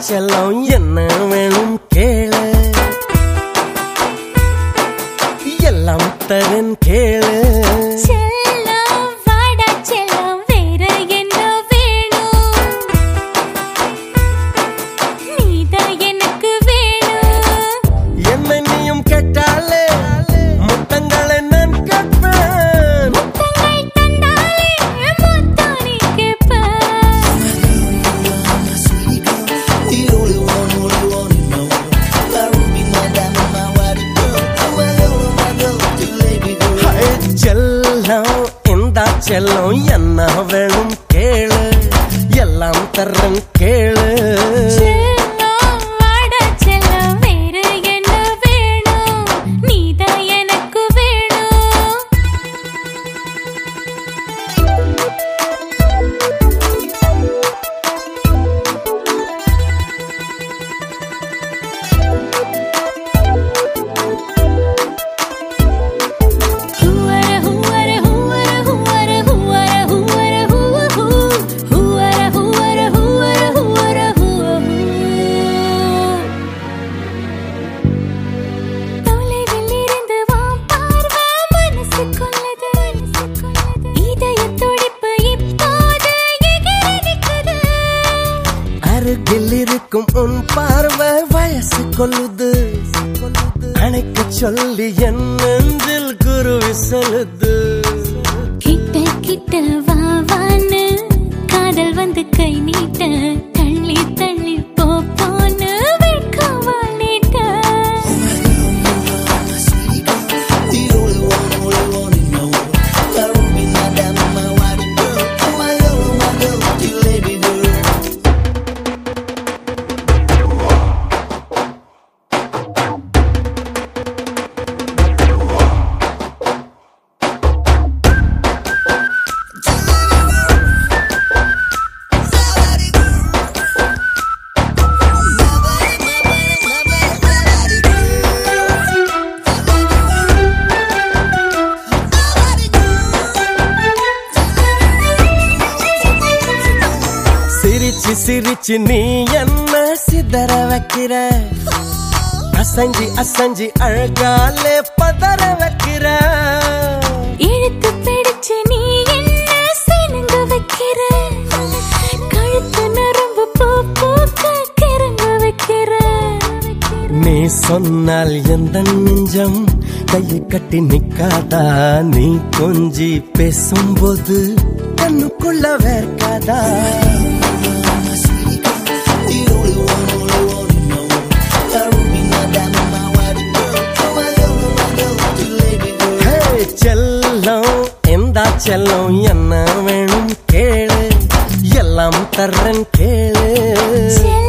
செல்லம் என்ன வேணும் கேளு எல்லாம் தரன் கேளு செல்லம் வாடா செல்லம் வேற என்ன வேணும் நீதான் எனக்கு வேணும் என்ன நீயும் கேட்டாலே முத்தங்களை நான் கேட்பேன் முத்தங்கள் தந்தாலே முத்தானே கேட்பேன் The only one, only one you know. My ruby, my diamond, my white girl. My love, my love, the lady girl. Hi, செல்லம் இந்த செல்லம் என்ன வேணும் கேளு எல்லாம் தரன் கேளு செல்லம் வாடா செல்லம் வேற என்ன வேணும் நீதான் எனக்கு வேணும் ஹூவர ஹூவர ஹூவர ஹூவர ஹூவர ஹூவர ஹூவ ஹூ ஹூவர ஹூவர ஹூவர ஹூவர ஹூவ ஹூ தொலைவில் இருந்து வான் பார்வை மனசு கொள்ளது இதய துடிப்பு இப்போது எகிரி நிற்குது அருகில் இருக்கும் உன் பார்வை வயசு கொள்ளுது அணைக்க சொல்லி என் நெஞ்சில் குருவி சொல்லுது கிட்ட கிட்ட வா வான்னு காதல் வந்து கை நீட்ட தள்ளி தள்ளி போ போன்னு வெட்கவா நீட்ட The only one, only one you know. My ruby, my diamond, my white girl. My love, my love, the lady girl. சிரிச்சு சிரிச்சு நீ என்ன சிதற வைக்கிற அசஞ்சி அசஞ்சி அழகாலே பதற வைக்கிற இழுத்து பிடிச்சு நீ என்ன சினுங்க வைக்கிற கழுத்து நரம்பு பூ பூக்க கிறங்க வைக்கிற நீ சொன்னால் எந்த நெஞ்சம் கையை கட்டி நிக்காதா நீ கொஞ்சி பேசும்போது கண்ணுக்குள்ள வேர்க்காதா The only one, only one you know. My ruby, my diamond, my white girl. My love, my love, the lady girl. ஹே, செல்லம் எந்த செல்லம் என்ன வேணும் கேளு எல்லாம் தர்றேன் கேளு செல்லம்